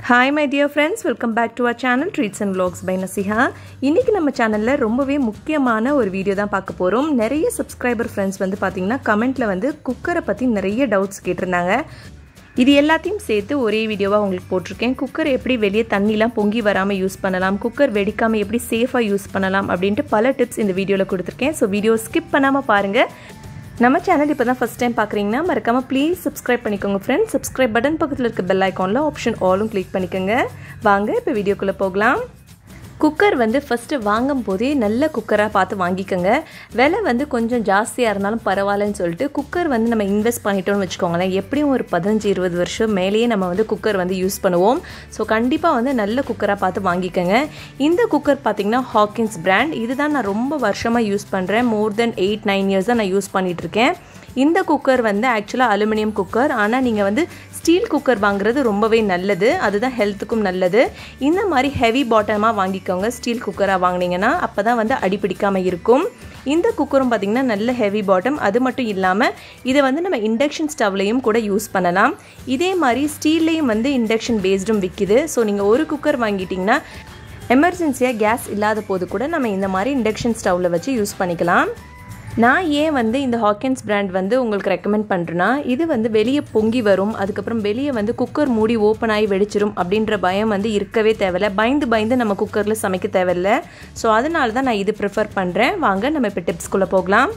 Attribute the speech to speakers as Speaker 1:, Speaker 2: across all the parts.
Speaker 1: hi my dear friends welcome back to our channel treats and vlogs by Nasiha இன்றைக்கி நம்ம சேனலில் ரொம்பவே முக்கியமான ஒரு வீடியோ தான் பார்க்க போகிறோம் நிறைய சப்ஸ்கிரைபர் ஃப்ரெண்ட்ஸ் வந்து பார்த்திங்கன்னா கமெண்ட்டில் வந்து குக்கரை பற்றி நிறைய டவுட்ஸ் கேட்டிருந்தாங்க இது எல்லாத்தையும் சேர்த்து ஒரே வீடியோவாக உங்களுக்கு போட்டிருக்கேன் குக்கர் எப்படி வெளியே தண்ணிலாம் பொங்கி வராமல் யூஸ் பண்ணலாம் குக்கர் வெடிக்காமல் எப்படி சேஃபாக யூஸ் பண்ணலாம் அப்படின்ட்டு பல டிப்ஸ் இந்த வீடியோவில் கொடுத்துருக்கேன் ஸோ வீடியோ ஸ்கிப் பண்ணாமல் பாருங்கள் நம்ம சேனல் இப்போ தான் ஃபஸ்ட் டைம் பார்க்குறீங்கன்னா மறக்காமல் ப்ளீஸ் சப்ஸ்கிரைப் பண்ணிக்கோங்க ஃப்ரெண்ட்ஸ் சப்ஸ்கிரைப் பட்டன் பக்கத்தில் இருக்க பெல் ஐக்கானில் ஆப்ஷன் ஆலும் கிளிக் பண்ணிக்கோங்க வாங்க இப்போ வீடியோக்குள்ளே போகலாம் குக்கர் வந்து ஃபஸ்ட்டு வாங்கும் போதே நல்ல குக்கராக பார்த்து வாங்கிக்கோங்க விலை வந்து கொஞ்சம் ஜாஸ்தியாக இருந்தாலும் பரவாயில்லன்னு சொல்லிட்டு குக்கர் வந்து நம்ம இன்வெஸ்ட் பண்ணிட்டோம்னு வச்சுக்கோங்களேன் எப்படியும் ஒரு பதினஞ்சு இருபது வருஷம் மேலேயே நம்ம வந்து குக்கர் வந்து யூஸ் பண்ணுவோம் ஸோ கண்டிப்பாக வந்து நல்ல குக்கராக பார்த்து வாங்கிக்கோங்க இந்த குக்கர் பார்த்திங்கன்னா ஹாக்கின்ஸ் பிராண்ட் இதுதான் நான் ரொம்ப வருஷமாக யூஸ் பண்ணுறேன் more than eight nine years தான் நான் யூஸ் பண்ணிகிட்ருக்கேன் இந்த குக்கர் வந்து ஆக்சுவலாக அலுமினியம் குக்கர் ஆனால் நீங்கள் வந்து ஸ்டீல் குக்கர் வாங்குறது ரொம்பவே நல்லது அதுதான் ஹெல்த்துக்கும் நல்லது இந்த மாதிரி ஹெவி பாட்டமாக வாங்கிக்கோங்க ஸ்டீல் குக்கராக வாங்கினீங்கன்னா அப்போ தான் வந்து அடிப்பிடிக்காமல் இருக்கும் இந்த குக்கரும் பார்த்திங்கன்னா நல்ல ஹெவி பாட்டம் அது மட்டும் இல்லாமல் இதை வந்து நம்ம இண்டக்ஷன் ஸ்டவ்லையும் கூட யூஸ் பண்ணலாம் இதே மாதிரி ஸ்டீல்லையும் வந்து இண்டக்ஷன் பேஸ்டும் விற்கிது ஸோ நீங்கள் ஒரு குக்கர் வாங்கிட்டிங்கன்னா எமர்ஜென்சியாக கேஸ் இல்லாத போது கூட நம்ம இந்த மாதிரி இண்டக்ஷன் ஸ்டவ்வில் வச்சு யூஸ் பண்ணிக்கலாம் நான் ஏன் வந்து இந்த ஹாக்கின்ஸ் பிராண்ட் வந்து உங்களுக்கு ரெக்கமெண்ட் பண்ணுறேன்னா இது வந்து வெளியே பொங்கி வரும் அதுக்கப்புறம் வெளியே வந்து குக்கர் மூடி ஓப்பன் ஆகி வெடிச்சிரும் அப்படின்ற பயம் வந்து இருக்கவே தேவையில்ல பயந்து பயந்து நம்ம குக்கரில் சமைக்க தேவையில்ல ஸோ அதனால தான் நான் இது ப்ரிஃபர் பண்ணுறேன் வாங்க நம்ம இப்போ டிப்ஸ்குள்ளே போகலாம்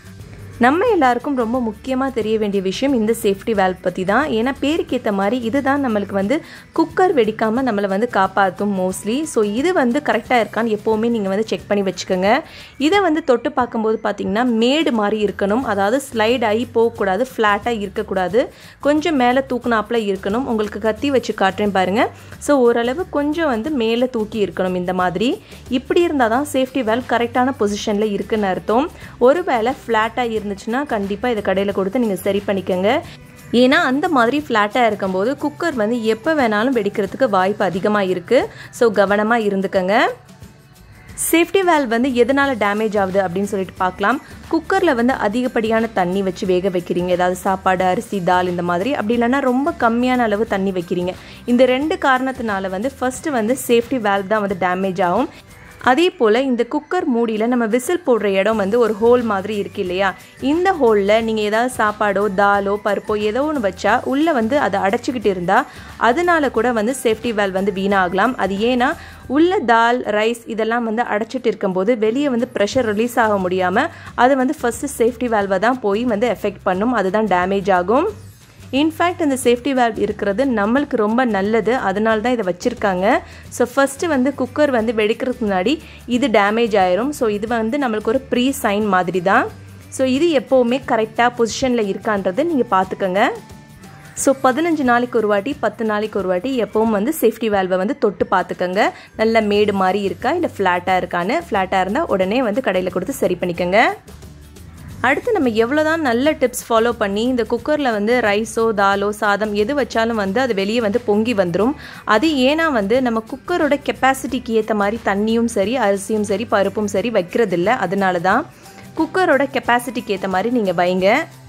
Speaker 1: நம்ம எல்லாருக்கும் ரொம்ப முக்கியமாக தெரிய வேண்டிய விஷயம் இந்த சேஃப்டி வேல்வ் பற்றி தான் ஏன்னா பேருக்கு ஏற்ற மாதிரி இதுதான் நம்மளுக்கு வந்து குக்கர் வெடிக்காமல் நம்மளை வந்து காப்பாற்றும் மோஸ்ட்லி ஸோ இது வந்து கரெக்டாக இருக்கான்னு எப்போவுமே நீங்கள் வந்து செக் பண்ணி வச்சுக்கோங்க இதை வந்து தொட்டு பார்க்கும்போது பார்த்தீங்கன்னா மேடு மாதிரி இருக்கணும் அதாவது ஸ்லைட் ஆகி போகக்கூடாது ஃப்ளாட்டாக இருக்கக்கூடாது கொஞ்சம் மேலே தூக்குனாப்பில் இருக்கணும் உங்களுக்கு கத்தி வச்சு காட்டுறேன் பாருங்கள் ஸோ ஓரளவு கொஞ்சம் வந்து மேலே தூக்கி இருக்கணும் இந்த மாதிரி இப்படி இருந்தால் தான் சேஃப்டி வேல்வ் கரெக்டான பொசிஷனில் இருக்குன்னு அர்த்தம் ஒருவேளை ஃப்ளாட்டாக இருந்துச்சுன்னா கண்டிப்பாக இதை கடையில் கொடுத்து நீங்கள் சரி பண்ணிக்கோங்க ஏன்னா அந்த மாதிரி ஃப்ளாட்டாக இருக்கும்போது குக்கர் வந்து எப்போ வேணாலும் வெடிக்கிறதுக்கு வாய்ப்பு அதிகமாக இருக்குது ஸோ கவனமாக இருந்துக்கங்க சேஃப்டி வேல் வந்து எதனால் டேமேஜ் ஆகுது அப்படின்னு சொல்லிட்டு பார்க்கலாம் குக்கரில் வந்து அதிகப்படியான தண்ணி வச்சு வேக வைக்கிறீங்க ஏதாவது சாப்பாடு அரிசி தால் இந்த மாதிரி அப்படி இல்லைன்னா ரொம்ப கம்மியான அளவு தண்ணி வைக்கிறீங்க இந்த ரெண்டு காரணத்தினால வந்து ஃபஸ்ட்டு வந்து சேஃப்டி வேல்வ் தான் வந்து டேமேஜ் ஆகும் அதே போல் இந்த குக்கர் மூடியில் நம்ம விசில் போடுற இடம் வந்து ஒரு ஹோல் மாதிரி இருக்கு இல்லையா இந்த ஹோலில் நீங்கள் ஏதாவது சாப்பாடோ தாலோ பருப்போ ஏதோ ஒன்று வச்சா உள்ளே வந்து அதை அடைச்சிக்கிட்டு இருந்தால் அதனால கூட வந்து சேஃப்டி வேல் வந்து வீணாகலாம் அது ஏன்னா உள்ள தால் ரைஸ் இதெல்லாம் வந்து அடைச்சிட்டு இருக்கும்போது வெளியே வந்து ப்ரெஷர் ரிலீஸ் ஆக முடியாமல் அது வந்து ஃபஸ்ட்டு சேஃப்டி வேல்வை தான் போய் வந்து எஃபெக்ட் பண்ணும் அதுதான் டேமேஜ் ஆகும் இன்ஃபேக்ட் இந்த சேஃப்டி வேல்வ் இருக்கிறது நம்மளுக்கு ரொம்ப நல்லது அதனால தான் இதை வச்சுருக்காங்க ஸோ ஃபஸ்ட்டு வந்து குக்கர் வந்து வெடிக்கிறதுக்கு முன்னாடி இது டேமேஜ் ஆயிரும் ஸோ இது வந்து நம்மளுக்கு ஒரு ப்ரீ சைன் மாதிரி தான் ஸோ இது எப்போவுமே கரெக்டாக பொசிஷனில் இருக்கான்றதை நீங்கள் பார்த்துக்கோங்க ஸோ பதினஞ்சு நாளைக்கு ஒரு வாட்டி பத்து நாளைக்கு ஒரு வாட்டி எப்பவும் வந்து சேஃப்டி வேல்வை வந்து தொட்டு பார்த்துக்கோங்க நல்ல மேடு மாதிரி இருக்கா இல்லை ஃப்ளாட்டாக இருக்கான்னு ஃப்ளாட்டாக இருந்தால் உடனே வந்து கடையில் கொடுத்து சரி பண்ணிக்கோங்க அடுத்து நம்ம எவ்வளோ தான் நல்ல டிப்ஸ் ஃபாலோ பண்ணி இந்த குக்கரில் வந்து ரைஸோ தாலோ சாதம் எது வச்சாலும் வந்து அது வெளியே வந்து பொங்கி வந்துடும் அது ஏன்னா வந்து நம்ம குக்கரோட கெப்பாசிட்டிக்கு ஏற்ற மாதிரி தண்ணியும் சரி அரிசியும் சரி பருப்பும் சரி வைக்கிறதில்ல அதனால தான் குக்கரோட கெப்பாசிட்டிக்கு ஏற்ற மாதிரி நீங்கள் வைங்க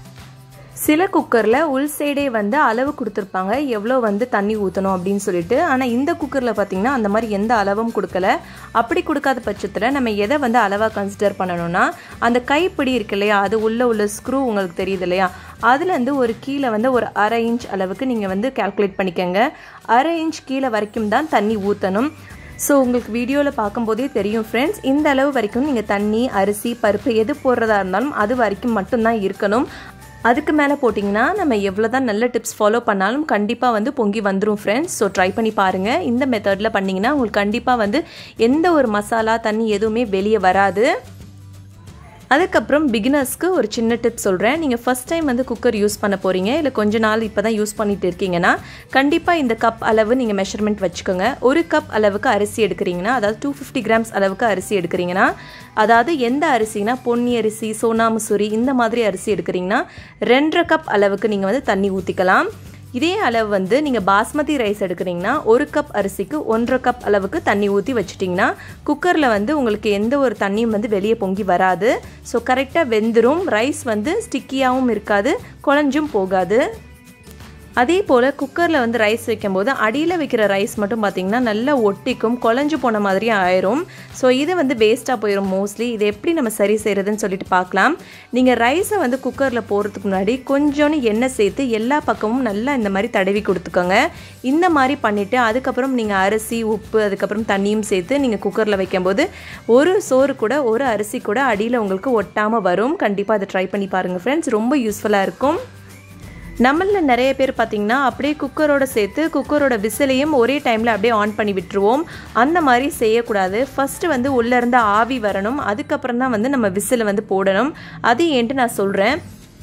Speaker 1: சில குக்கரில் உள் சைடே வந்து அளவு கொடுத்துருப்பாங்க எவ்வளோ வந்து தண்ணி ஊற்றணும் அப்படின்னு சொல்லிட்டு ஆனால் இந்த குக்கரில் பார்த்திங்கன்னா அந்த மாதிரி எந்த அளவும் கொடுக்கல அப்படி கொடுக்காத பட்சத்தில் நம்ம எதை வந்து அளவாக கன்சிடர் பண்ணணும்னா அந்த கைப்பிடி இருக்கு இல்லையா அது உள்ளே உள்ள ஸ்க்ரூ உங்களுக்கு தெரியுது இல்லையா அதுலேருந்து ஒரு கீழே வந்து ஒரு அரை இன்ச் அளவுக்கு நீங்கள் வந்து கால்குலேட் பண்ணிக்கோங்க அரை இன்ச் கீழே வரைக்கும் தான் தண்ணி ஊற்றணும் ஸோ உங்களுக்கு வீடியோவில் பார்க்கும்போதே தெரியும் ஃப்ரெண்ட்ஸ் இந்த அளவு வரைக்கும் நீங்கள் தண்ணி அரிசி பருப்பு எது போடுறதா இருந்தாலும் அது வரைக்கும் மட்டும்தான் இருக்கணும் அதுக்கு மேலே போட்டிங்கன்னா நம்ம எவ்வளோ தான் நல்ல டிப்ஸ் ஃபாலோ பண்ணாலும் கண்டிப்பாக வந்து பொங்கி வந்துடும் ஃப்ரெண்ட்ஸ் ஸோ ட்ரை பண்ணி பாருங்கள் இந்த மெத்தடில் பண்ணிங்கன்னா உங்களுக்கு கண்டிப்பாக வந்து எந்த ஒரு மசாலா தண்ணி எதுவுமே வெளியே வராது அதுக்கப்புறம் பிகினர்ஸ்க்கு ஒரு சின்ன டிப் சொல்கிறேன் நீங்கள் ஃபஸ்ட் டைம் வந்து குக்கர் யூஸ் பண்ண போகிறீங்க இல்லை கொஞ்ச நாள் இப்போ தான் யூஸ் பண்ணிட்டு இருக்கீங்கன்னா கண்டிப்பாக இந்த கப் அளவு நீங்கள் மெஷர்மெண்ட் வச்சுக்கோங்க ஒரு கப் அளவுக்கு அரிசி எடுக்கிறீங்கன்னா அதாவது டூ ஃபிஃப்டி கிராம்ஸ் அளவுக்கு அரிசி எடுக்கிறீங்கன்னா அதாவது எந்த அரிசினா பொன்னி அரிசி சோனா மசூரி இந்த மாதிரி அரிசி எடுக்கிறீங்கன்னா ரெண்டரை கப் அளவுக்கு நீங்கள் வந்து தண்ணி ஊற்றிக்கலாம் இதே அளவு வந்து நீங்கள் பாஸ்மதி ரைஸ் எடுக்கிறீங்கன்னா ஒரு கப் அரிசிக்கு ஒன்றரை கப் அளவுக்கு தண்ணி ஊற்றி வச்சிட்டிங்கன்னா குக்கரில் வந்து உங்களுக்கு எந்த ஒரு தண்ணியும் வந்து வெளியே பொங்கி வராது ஸோ கரெக்டாக வெந்துடும் ரைஸ் வந்து ஸ்டிக்கியாகவும் இருக்காது குழஞ்சும் போகாது அதே போல் குக்கரில் வந்து ரைஸ் வைக்கும்போது அடியில் வைக்கிற ரைஸ் மட்டும் பார்த்திங்கன்னா நல்லா ஒட்டிக்கும் குழஞ்சு போன மாதிரி ஆயிரும் ஸோ இது வந்து வேஸ்ட்டாக போயிடும் மோஸ்ட்லி இது எப்படி நம்ம சரி செய்கிறதுன்னு சொல்லிட்டு பார்க்கலாம் நீங்கள் ரைஸை வந்து குக்கரில் போடுறதுக்கு முன்னாடி கொஞ்சோன்னு எண்ணெய் சேர்த்து எல்லா பக்கமும் நல்லா இந்த மாதிரி தடவி கொடுத்துக்கோங்க இந்த மாதிரி பண்ணிவிட்டு அதுக்கப்புறம் நீங்கள் அரிசி உப்பு அதுக்கப்புறம் தண்ணியும் சேர்த்து நீங்கள் குக்கரில் வைக்கும்போது ஒரு சோறு கூட ஒரு அரிசி கூட அடியில் உங்களுக்கு ஒட்டாமல் வரும் கண்டிப்பாக அதை ட்ரை பண்ணி பாருங்கள் ஃப்ரெண்ட்ஸ் ரொம்ப யூஸ்ஃபுல்லாக இருக்கும் நம்மளில் நிறைய பேர் பார்த்திங்கன்னா அப்படியே குக்கரோட சேர்த்து குக்கரோட விசிலையும் ஒரே டைமில் அப்படியே ஆன் பண்ணி விட்டுருவோம் அந்த மாதிரி செய்யக்கூடாது ஃபஸ்ட்டு வந்து உள்ளேருந்து ஆவி வரணும் அதுக்கப்புறம் தான் வந்து நம்ம விசிலை வந்து போடணும் அது ஏன்ட்டு நான் சொல்கிறேன்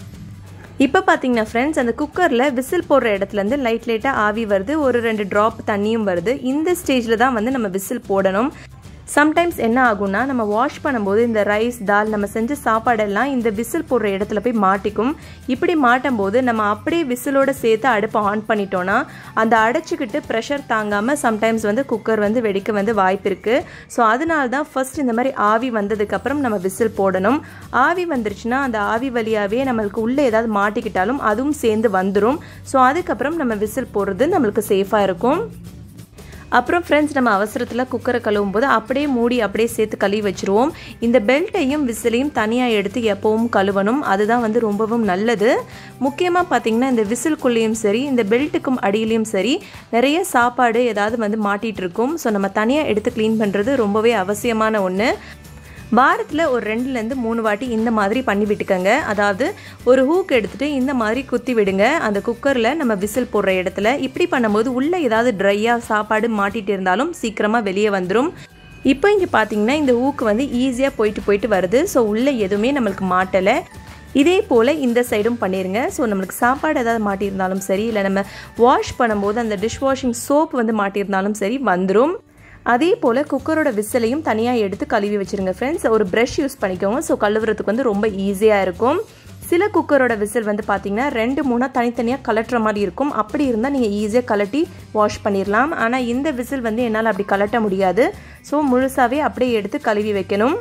Speaker 1: இப்போ பார்த்தீங்கன்னா ஃப்ரெண்ட்ஸ் அந்த குக்கரில் விசில் போடுற இடத்துலேருந்து லைட் லைட்டாக ஆவி வருது ஒரு ரெண்டு ட்ராப் தண்ணியும் வருது இந்த ஸ்டேஜில் தான் வந்து நம்ம விசில் போடணும் சம்டைம்ஸ் என்ன ஆகும்னா நம்ம வாஷ் பண்ணும்போது இந்த ரைஸ் தால் நம்ம செஞ்ச சாப்பாடெல்லாம் இந்த விசில் போடுற இடத்துல போய் மாட்டிக்கும் இப்படி மாட்டும் போது நம்ம அப்படியே விசிலோட சேர்த்து அடுப்பை ஆன் பண்ணிட்டோன்னா அந்த அடைச்சிக்கிட்டு ப்ரெஷர் தாங்காமல் சம்டைம்ஸ் வந்து குக்கர் வந்து வெடிக்க வந்து வாய்ப்பு இருக்குது ஸோ அதனால தான் ஃபர்ஸ்ட் இந்த மாதிரி ஆவி வந்ததுக்கப்புறம் நம்ம விசில் போடணும் ஆவி வந்துருச்சுன்னா அந்த ஆவி வழியாகவே நம்மளுக்கு உள்ளே ஏதாவது மாட்டிக்கிட்டாலும் அதுவும் சேர்ந்து வந்துடும் ஸோ அதுக்கப்புறம் நம்ம விசில் போடுறது நம்மளுக்கு சேஃபாக இருக்கும் அப்புறம் ஃப்ரெண்ட்ஸ் நம்ம அவசரத்தில் குக்கரை கழுவும் போது அப்படியே மூடி அப்படியே சேர்த்து கழுவி வச்சுருவோம் இந்த பெல்ட்டையும் விசிலையும் தனியாக எடுத்து எப்போவும் கழுவணும் அதுதான் வந்து ரொம்பவும் நல்லது முக்கியமாக பார்த்திங்கன்னா இந்த விசில்குள்ளேயும் சரி இந்த பெல்ட்டுக்கும் அடியிலையும் சரி நிறைய சாப்பாடு ஏதாவது வந்து மாட்டிகிட்டு இருக்கும் ஸோ நம்ம தனியாக எடுத்து க்ளீன் பண்ணுறது ரொம்பவே அவசியமான ஒன்று வாரத்தில் ஒரு ரெண்டுலேருந்து மூணு வாட்டி இந்த மாதிரி பண்ணி விட்டுக்கங்க அதாவது ஒரு ஹூக் எடுத்துகிட்டு இந்த மாதிரி குத்தி விடுங்க அந்த குக்கரில் நம்ம விசில் போடுற இடத்துல இப்படி பண்ணும்போது உள்ளே ஏதாவது ட்ரையாக சாப்பாடு மாட்டிகிட்டு இருந்தாலும் சீக்கிரமாக வெளியே வந்துடும் இப்போ இங்கே பார்த்தீங்கன்னா இந்த ஊக்கு வந்து ஈஸியாக போயிட்டு போயிட்டு வருது ஸோ உள்ளே எதுவுமே நம்மளுக்கு மாட்டலை இதே போல் இந்த சைடும் பண்ணிடுங்க ஸோ நம்மளுக்கு சாப்பாடு ஏதாவது மாட்டியிருந்தாலும் சரி இல்லை நம்ம வாஷ் பண்ணும்போது அந்த டிஷ் வாஷிங் சோப் வந்து மாட்டியிருந்தாலும் சரி வந்துடும் அதே போல் குக்கரோட விசிலையும் தனியாக எடுத்து கழுவி வச்சுருங்க ஃப்ரெண்ட்ஸ் ஒரு ப்ரஷ் யூஸ் பண்ணிக்கோங்க ஸோ கழுவுறதுக்கு வந்து ரொம்ப ஈஸியாக இருக்கும் சில குக்கரோட விசில் வந்து பார்த்தீங்கன்னா ரெண்டு மூணாக தனித்தனியாக கலட்டுற மாதிரி இருக்கும் அப்படி இருந்தால் நீங்கள் ஈஸியாக கலட்டி வாஷ் பண்ணிடலாம் ஆனால் இந்த விசில் வந்து என்னால் அப்படி கலட்ட முடியாது ஸோ முழுசாகவே அப்படியே எடுத்து கழுவி வைக்கணும்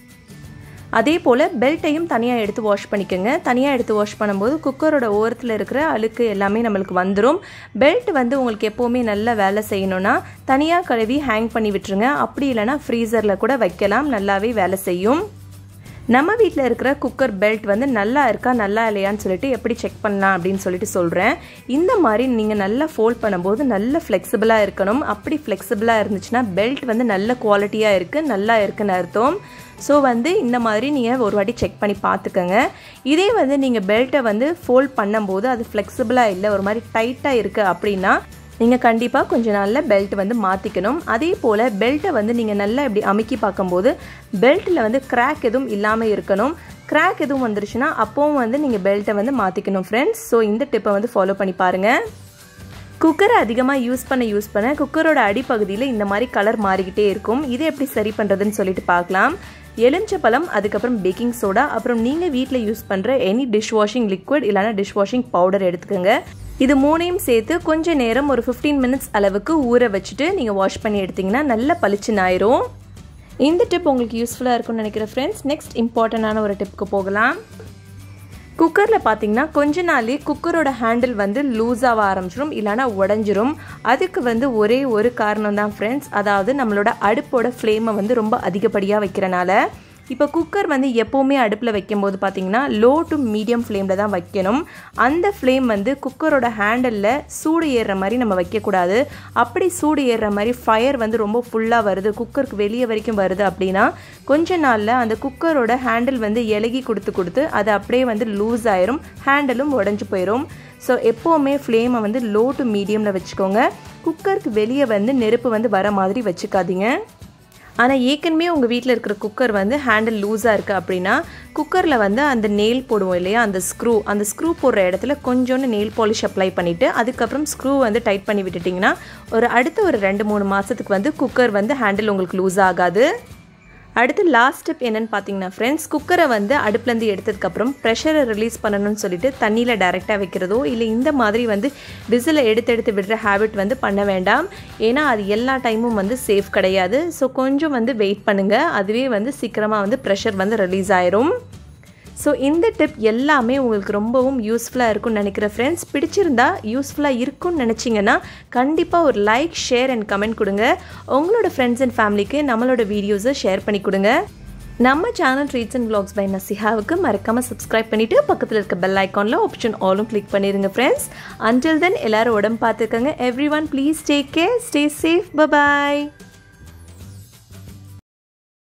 Speaker 1: அதே போல் பெல்ட்டையும் தனியாக எடுத்து வாஷ் பண்ணிக்கோங்க தனியாக எடுத்து வாஷ் பண்ணும்போது குக்கரோட ஓரத்தில் இருக்கிற அழுக்கு எல்லாமே நம்மளுக்கு வந்துடும் பெல்ட் வந்து உங்களுக்கு எப்போவுமே நல்லா வேலை செய்யணும்னா தனியாக கழுவி ஹேங் பண்ணி விட்டுருங்க அப்படி இல்லைனா ஃப்ரீசரில் கூட வைக்கலாம் நல்லாவே வேலை செய்யும் நம்ம வீட்டில் இருக்கிற குக்கர் பெல்ட் வந்து நல்லா இருக்கா நல்லா இல்லையான்னு சொல்லிட்டு எப்படி செக் பண்ணலாம் அப்படின்னு சொல்லிட்டு சொல்கிறேன் இந்த மாதிரி நீங்கள் நல்லா ஃபோல்ட் பண்ணும்போது நல்ல ஃப்ளெக்சிபிளாக இருக்கணும் அப்படி ஃப்ளெக்சிபிளாக இருந்துச்சுன்னா பெல்ட் வந்து நல்ல குவாலிட்டியாக இருக்குது நல்லா இருக்குன்னு அர்த்தம் ஸோ வந்து இந்த மாதிரி நீங்கள் ஒரு வாட்டி செக் பண்ணி பார்த்துக்கோங்க இதே வந்து நீங்கள் பெல்ட்டை வந்து ஃபோல்ட் பண்ணும்போது அது ஃப்ளெக்சிபிளாக இல்லை ஒரு மாதிரி டைட்டாக இருக்குது அப்படின்னா நீங்கள் கண்டிப்பாக கொஞ்ச நாளில் பெல்ட் வந்து மாற்றிக்கணும் அதே போல் பெல்ட்டை வந்து நீங்கள் நல்லா இப்படி அமுக்கி பார்க்கும்போது பெல்ட்டில் வந்து கிராக் எதுவும் இல்லாமல் இருக்கணும் கிராக் எதுவும் வந்துருச்சுன்னா அப்போவும் வந்து நீங்கள் பெல்ட்டை வந்து மாற்றிக்கணும் ஃப்ரெண்ட்ஸ் ஸோ இந்த டிப்பை வந்து ஃபாலோ பண்ணி பாருங்கள் குக்கரை அதிகமாக யூஸ் பண்ண யூஸ் பண்ண குக்கரோட அடிப்பகுதியில் இந்த மாதிரி கலர் மாறிக்கிட்டே இருக்கும் இது எப்படி சரி பண்ணுறதுன்னு சொல்லிட்டு பார்க்கலாம் எலுமிச்சப்பழம் அதுக்கப்புறம் பேக்கிங் சோடா அப்புறம் நீங்கள் வீட்டில் யூஸ் பண்ணுற எனி டிஷ் வாஷிங் லிக்விட் இல்லைனா டிஷ் வாஷிங் பவுடர் எடுத்துக்கோங்க இது மூணையும் சேர்த்து கொஞ்ச நேரம் ஒரு ஃபிஃப்டீன் மினிட்ஸ் அளவுக்கு ஊற வச்சுட்டு நீங்கள் வாஷ் பண்ணி எடுத்திங்கன்னா நல்ல பளிச்சுன்னு ஆயிரும் இந்த டிப் உங்களுக்கு யூஸ்ஃபுல்லாக இருக்கும்னு நினைக்கிறேன் ஃப்ரெண்ட்ஸ் நெக்ஸ்ட் இம்பார்ட்டண்டான ஒரு டிப்புக்கு போகலாம் குக்கரில் பார்த்தீங்கன்னா கொஞ்ச நாளே குக்கரோட ஹேண்டில் வந்து லூஸாக ஆரம்பிச்சிடும் இல்லைனா உடஞ்சிரும் அதுக்கு வந்து ஒரே ஒரு காரணம் தான் ஃப்ரெண்ட்ஸ் அதாவது நம்மளோட அடுப்போட ஃப்ளேமை வந்து ரொம்ப அதிகப்படியாக வைக்கிறனால இப்போ குக்கர் வந்து எப்போவுமே அடுப்பில் வைக்கும்போது பார்த்தீங்கன்னா லோ டு மீடியம் ஃப்ளேமில் தான் வைக்கணும் அந்த ஃப்ளேம் வந்து குக்கரோட ஹேண்டலில் சூடு ஏறுற மாதிரி நம்ம வைக்கக்கூடாது அப்படி சூடு ஏறுற மாதிரி ஃபயர் வந்து ரொம்ப ஃபுல்லாக வருது குக்கருக்கு வெளியே வரைக்கும் வருது அப்படின்னா கொஞ்ச நாளில் அந்த குக்கரோட ஹேண்டில் வந்து இலகி கொடுத்து கொடுத்து அது அப்படியே வந்து லூஸ் ஆயிரும் ஹேண்டலும் உடஞ்சி போயிடும் ஸோ எப்போவுமே ஃப்ளேமை வந்து லோ டு மீடியமில் வச்சுக்கோங்க குக்கருக்கு வெளியே வந்து நெருப்பு வந்து வர மாதிரி வச்சுக்காதீங்க ஆனால் ஏற்கனவே உங்கள் வீட்டில் இருக்கிற குக்கர் வந்து ஹேண்டில் லூஸாக இருக்குது அப்படின்னா குக்கரில் வந்து அந்த நெயில் போடுவோம் இல்லையா அந்த ஸ்க்ரூ அந்த ஸ்க்ரூ போடுற இடத்துல கொஞ்சோண்டு நெயில் பாலிஷ் அப்ளை பண்ணிவிட்டு அதுக்கப்புறம் ஸ்க்ரூ வந்து டைட் பண்ணி விட்டுட்டிங்கன்னா ஒரு அடுத்த ஒரு ரெண்டு மூணு மாதத்துக்கு வந்து குக்கர் வந்து ஹேண்டில் உங்களுக்கு லூஸ் ஆகாது அடுத்து லாஸ்ட் ஸ்டெப் என்னென்னு பார்த்தீங்கன்னா ஃப்ரெண்ட்ஸ் குக்கரை வந்து அடுப்புலேருந்து எடுத்ததுக்கப்புறம் ப்ரெஷரை ரிலீஸ் பண்ணணும்னு சொல்லிட்டு தண்ணியில் டைரெக்டாக வைக்கிறதோ இல்லை இந்த மாதிரி வந்து விசிலை எடுத்து எடுத்து விடுற ஹேபிட் வந்து பண்ண வேண்டாம் ஏன்னா அது எல்லா டைமும் வந்து சேஃப் கிடையாது ஸோ கொஞ்சம் வந்து வெயிட் பண்ணுங்கள் அதுவே வந்து சீக்கிரமாக வந்து ப்ரெஷர் வந்து ரிலீஸ் ஆயிரும் ஸோ இந்த டிப் எல்லாமே உங்களுக்கு ரொம்பவும் யூஸ்ஃபுல்லாக இருக்கும்னு நினைக்கிறேன் ஃப்ரெண்ட்ஸ் பிடிச்சிருந்தா யூஸ்ஃபுல்லாக இருக்கும்னு நினச்சிங்கன்னா கண்டிப்பாக ஒரு லைக் ஷேர் அண்ட் கமெண்ட் கொடுங்க உங்களோட ஃப்ரெண்ட்ஸ் அண்ட் ஃபேமிலிக்கு நம்மளோட வீடியோஸை ஷேர் பண்ணி கொடுங்க நம்ம channel treats and vlogs by நசிஹாவுக்கு மறக்காமல் சப்ஸ்கிரைப் பண்ணிவிட்டு பக்கத்தில் இருக்க பெல் ஐக்கானில் ஆப்ஷன் ஆலும் கிளிக் பண்ணிடுங்க ஃப்ரெண்ட்ஸ் அன்டில் தென் எல்லாரும் உடம்பு பார்த்துக்கங்க everyone please take care stay safe bye bye